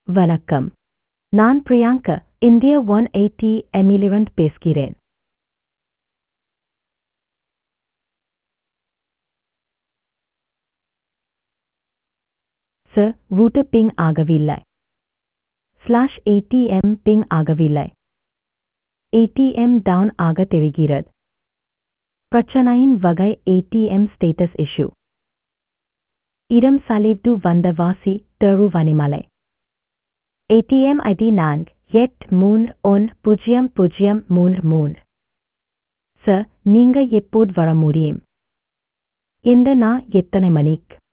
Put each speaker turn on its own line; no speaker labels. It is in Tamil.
வணக்கம் நான் பிரியாங்கா இந்தியா ஒன் எயிட்டி எம்மிலிருந்து பேசுகிறேன் சார் ரூட்டு பிங் ஆகவில்லை ஸ்லாஷ் ஏடிஎம் பிங் ஆகவில்லை ஏடிஎம் டவுன் ஆக தெரிகிறது பிரச்சனையின் வகை ஏடிஎம் ஸ்டேட்டஸ் இஷ்யூ இடம் சலிட்டு வந்த வாசி தெரு வனிமலை ஏடிஎம் ஐடி நான்கு எட்டு மூன்று ஒன் பூஜ்ஜியம் பூஜ்ஜியம் மூன்று மூன்று சார் நீங்க எப்போது வர முடியும் இந்த நான் எத்தனை மணிக்கு